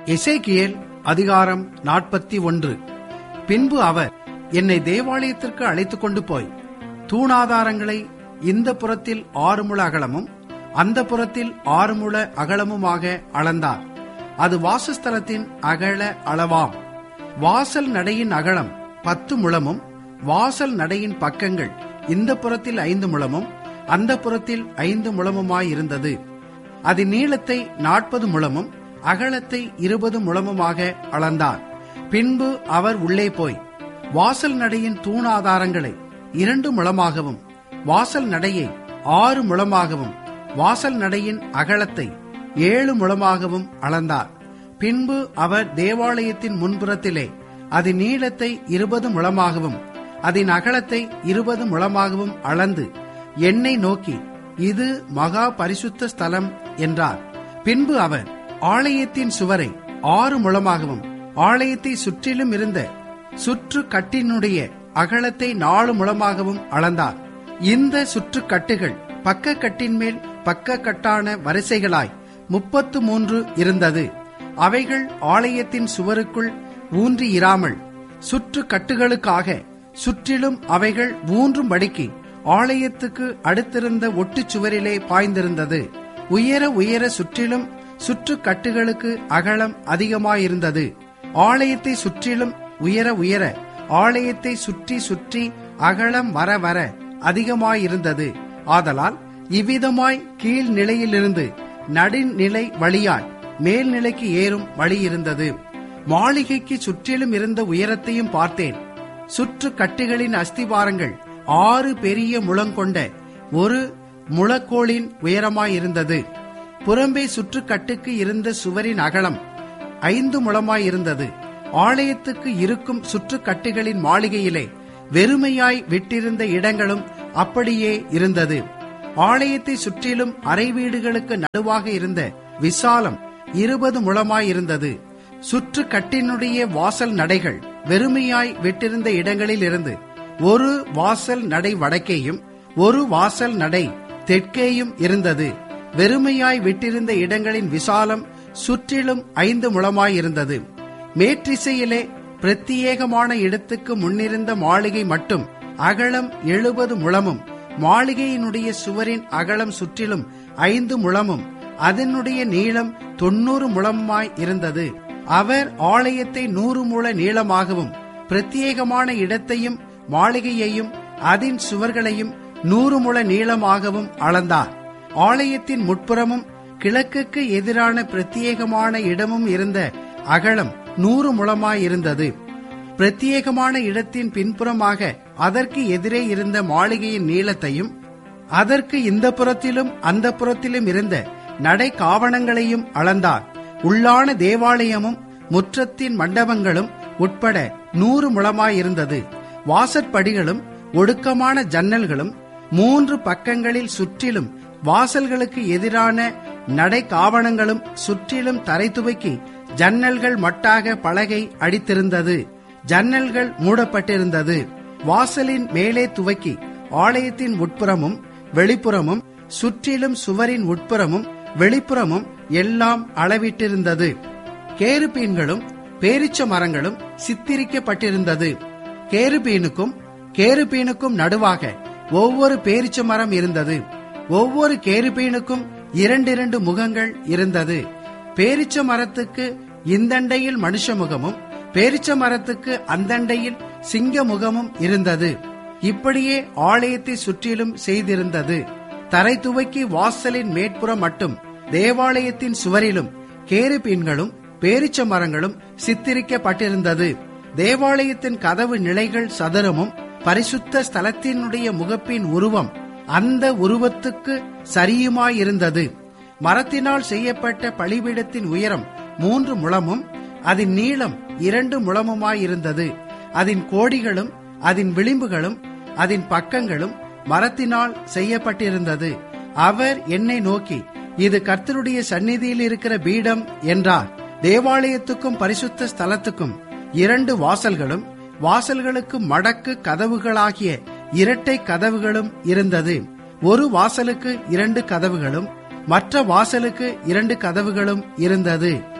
எசேக்கியேல் அதிகாரம் நாற்பத்தி ஒன்று பின்பு அவர் என்னை தேவாலயத்திற்கு அழைத்துக் கொண்டு போய் தூணாதாரங்களை இந்த புறத்தில் ஆறு முழ அகலமும் அந்த புறத்தில் ஆறு முழ அகலமுமாக அளந்தார் அது வாசஸ்தலத்தின் அகல அளவாம் வாசல் நடையின் அகலம் பத்து முழமும் வாசல் நடையின் பக்கங்கள் இந்த புறத்தில் ஐந்து முழமும் அந்த புறத்தில் ஐந்து முழமுமாயிருந்தது அதன் நீளத்தை நாற்பது முழமும் அகலத்தை இருபது முழமுமாக அளந்தார் பின்பு அவர் உள்ளே போய் வாசல் நடையின் தூணாதாரங்களை இரண்டு முழமாகவும் வாசல் நடையை ஆறு முழமாகவும் வாசல் நடையின் அகலத்தை ஏழு முழமாகவும் அளந்தார் பின்பு அவர் தேவாலயத்தின் முன்புறத்திலே அதன் நீளத்தை இருபது முழமாகவும் அதன் அகலத்தை இருபது முழமாகவும் அளந்து என்னை நோக்கி இது மகா பரிசுத்த ஸ்தலம் என்றார் பின்பு அவர் ஆலயத்தின் சுவரை ஆறு முழமாகவும் ஆலயத்தை சுற்றிலும் இருந்த சுற்று கட்டினுடைய அகலத்தை நாலு முழமாகவும் அளந்தார் இந்த சுற்று கட்டுகள் பக்க கட்டின் மேல் பக்க கட்டான வரிசைகளாய் முப்பத்து மூன்று இருந்தது அவைகள் ஆலயத்தின் சுவருக்குள் ஊன்றி இராமல் சுற்று கட்டுகளுக்காக சுற்றிலும் அவைகள் ஊன்றும் படிக்கு ஆலயத்துக்கு அடுத்திருந்த ஒட்டுச் சுவரிலே பாய்ந்திருந்தது உயர உயர சுற்றிலும் சுற்று கட்டுகளுக்கு அகலம் அதிகமாயிருந்தது ஆலயத்தை சுற்றிலும் உயர உயர ஆலயத்தை சுற்றி சுற்றி அகலம் வர வர அதிகமாயிருந்தது ஆதலால் இவ்விதமாய் கீழ் நிலையிலிருந்து நடுநிலை வழியாய் மேல்நிலைக்கு ஏறும் வழி இருந்தது மாளிகைக்கு சுற்றிலும் இருந்த உயரத்தையும் பார்த்தேன் சுற்று கட்டுகளின் அஸ்திவாரங்கள் ஆறு பெரிய முழங்கொண்ட ஒரு முழக்கோளின் உயரமாயிருந்தது புறம்பே சுற்றுக்கட்டுக்கு இருந்த சுவரின் அகலம் ஐந்து முழமாயிருந்தது ஆலயத்துக்கு இருக்கும் சுற்றுக்கட்டுகளின் மாளிகையிலே வெறுமையாய் விட்டிருந்த இடங்களும் அப்படியே இருந்தது ஆலயத்தை சுற்றிலும் அறை வீடுகளுக்கு நடுவாக இருந்த விசாலம் இருபது முழமாயிருந்தது சுற்று கட்டினுடைய வாசல் நடைகள் வெறுமையாய் விட்டிருந்த இடங்களில் இருந்து ஒரு வாசல் நடை வடக்கேயும் ஒரு வாசல் நடை தெற்கேயும் இருந்தது வெறுமையாய் விட்டிருந்த இடங்களின் விசாலம் சுற்றிலும் ஐந்து முழமாயிருந்தது மேற்றிசையிலே பிரத்தியேகமான இடத்துக்கு முன்னிருந்த மாளிகை மட்டும் அகலம் எழுபது முழமும் மாளிகையினுடைய சுவரின் அகலம் சுற்றிலும் ஐந்து முழமும் அதனுடைய நீளம் தொண்ணூறு முழமாய் இருந்தது அவர் ஆலயத்தை நூறு முழ நீளமாகவும் பிரத்தியேகமான இடத்தையும் மாளிகையையும் அதன் சுவர்களையும் நூறு முழ நீளமாகவும் அளந்தார் ஆலயத்தின் முட்புறமும் கிழக்குக்கு எதிரான பிரத்தியேகமான இடமும் இருந்த அகலம் நூறு முழமாயிருந்தது பிரத்தியேகமான இடத்தின் பின்புறமாக அதற்கு எதிரே இருந்த மாளிகையின் நீளத்தையும் அதற்கு இந்த புறத்திலும் அந்த புறத்திலும் இருந்த நடை காவணங்களையும் அளந்தார் உள்ளான தேவாலயமும் முற்றத்தின் மண்டபங்களும் உட்பட நூறு முழமாயிருந்தது வாசற்படிகளும் ஒடுக்கமான ஜன்னல்களும் மூன்று பக்கங்களில் சுற்றிலும் வாசல்களுக்கு எதிரான நடை காவணங்களும் சுற்றிலும் தரை துவக்கி ஜன்னல்கள் மட்டாக பலகை அடித்திருந்தது ஜன்னல்கள் மூடப்பட்டிருந்தது வாசலின் மேலே துவக்கி ஆலயத்தின் உட்புறமும் வெளிப்புறமும் சுற்றிலும் சுவரின் உட்புறமும் வெளிப்புறமும் எல்லாம் அளவிட்டிருந்தது கேருபீன்களும் பேரிச்ச மரங்களும் சித்திரிக்கப்பட்டிருந்தது கேருபீனுக்கும் கேருபீனுக்கும் நடுவாக ஒவ்வொரு பேரிச்ச மரம் இருந்தது ஒவ்வொரு கேருபீனுக்கும் இரண்டிரண்டு முகங்கள் இருந்தது பேரிச்ச மரத்துக்கு இந்தண்டையில் மனுஷ முகமும் பேரிச்ச மரத்துக்கு அந்தண்டையில் சிங்க முகமும் இருந்தது இப்படியே ஆலயத்தை சுற்றிலும் செய்திருந்தது தரை துவக்கி வாசலின் மேற்புறம் மட்டும் தேவாலயத்தின் சுவரிலும் கேருபீன்களும் பேரிச்ச மரங்களும் சித்தரிக்கப்பட்டிருந்தது தேவாலயத்தின் கதவு நிலைகள் சதுரமும் பரிசுத்த ஸ்தலத்தினுடைய முகப்பின் உருவம் அந்த உருவத்துக்கு சரியுமாயிருந்தது மரத்தினால் செய்யப்பட்ட பலிபீடத்தின் உயரம் மூன்று முழமும் அதன் நீளம் இரண்டு முழமுமாயிருந்தது அதன் கோடிகளும் அதன் விளிம்புகளும் அதன் பக்கங்களும் மரத்தினால் செய்யப்பட்டிருந்தது அவர் என்னை நோக்கி இது கர்த்தருடைய சந்நிதியில் இருக்கிற பீடம் என்றார் தேவாலயத்துக்கும் பரிசுத்த ஸ்தலத்துக்கும் இரண்டு வாசல்களும் வாசல்களுக்கு மடக்கு கதவுகளாகிய இரட்டை கதவுகளும் இருந்தது ஒரு வாசலுக்கு இரண்டு கதவுகளும் மற்ற வாசலுக்கு இரண்டு கதவுகளும் இருந்தது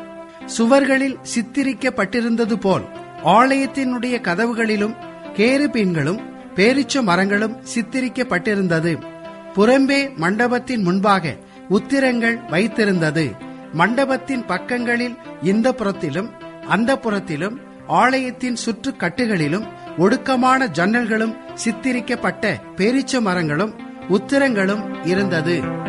சுவர்களில் சித்திரிக்கப்பட்டிருந்தது போல் ஆலயத்தினுடைய கதவுகளிலும் கேருபீன்களும் பேரிச்ச மரங்களும் சித்திரிக்கப்பட்டிருந்தது புறம்பே மண்டபத்தின் முன்பாக உத்திரங்கள் வைத்திருந்தது மண்டபத்தின் பக்கங்களில் இந்த புறத்திலும் அந்த புறத்திலும் ஆலயத்தின் சுற்று கட்டுகளிலும் ஒடுக்கமான ஜன்னல்களும் சித்திரிக்கப்பட்ட பேரிச்ச மரங்களும் உத்திரங்களும் இருந்தது